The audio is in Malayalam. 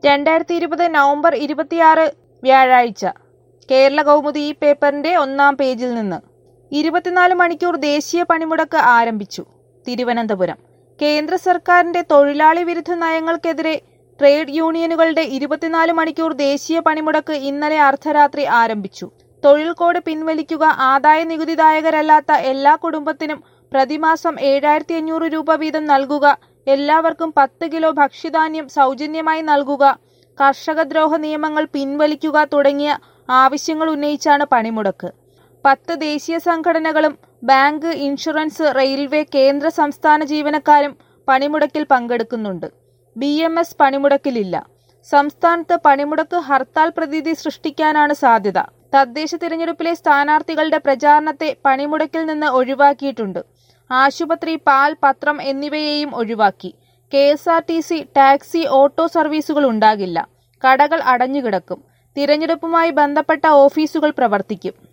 രണ്ടായിരത്തി ഇരുപത് നവംബർ ഇരുപത്തിയാറ് വ്യാഴാഴ്ച കേരള കൗമുദി ഈ പേപ്പറിന്റെ ഒന്നാം പേജിൽ നിന്ന് ഇരുപത്തിനാല് മണിക്കൂർ ദേശീയ പണിമുടക്ക് ആരംഭിച്ചു തിരുവനന്തപുരം കേന്ദ്ര സർക്കാരിന്റെ തൊഴിലാളി വിരുദ്ധ നയങ്ങൾക്കെതിരെ ട്രേഡ് യൂണിയനുകളുടെ ഇരുപത്തിനാല് മണിക്കൂർ ദേശീയ പണിമുടക്ക് ഇന്നലെ അർദ്ധരാത്രി ആരംഭിച്ചു തൊഴിൽ കോഡ് പിൻവലിക്കുക ആദായ നികുതിദായകരല്ലാത്ത എല്ലാ കുടുംബത്തിനും പ്രതിമാസം ഏഴായിരത്തി അഞ്ഞൂറ് രൂപ വീതം നൽകുക എല്ലാവർക്കും പത്ത് കിലോ ഭക്ഷ്യധാന്യം സൗജന്യമായി നൽകുക കർഷകദ്രോഹ നിയമങ്ങൾ പിൻവലിക്കുക തുടങ്ങിയ ആവശ്യങ്ങൾ ഉന്നയിച്ചാണ് പണിമുടക്ക് പത്ത് ദേശീയ സംഘടനകളും ബാങ്ക് ഇൻഷുറൻസ് റെയിൽവേ കേന്ദ്ര സംസ്ഥാന ജീവനക്കാരും പണിമുടക്കിൽ പങ്കെടുക്കുന്നുണ്ട് ബി എം എസ് പണിമുടക്കിലില്ല സംസ്ഥാനത്ത് പണിമുടക്ക് ഹർത്താൽ പ്രതീതി സൃഷ്ടിക്കാനാണ് സാധ്യത തദ്ദേശ തിരഞ്ഞെടുപ്പിലെ സ്ഥാനാർത്ഥികളുടെ പ്രചാരണത്തെ പണിമുടക്കിൽ നിന്ന് ഒഴിവാക്കിയിട്ടുണ്ട് ആശുപത്രി പാൽ പത്രം എന്നിവയെയും ഒഴിവാക്കി K S R T C taxi auto സർവീസുകൾ ഉണ്ടാകില്ല കടകൾ അടഞ്ഞുകിടക്കും തിരഞ്ഞെടുപ്പുമായി ബന്ധപ്പെട്ട ഓഫീസുകൾ പ്രവർത്തിക്കും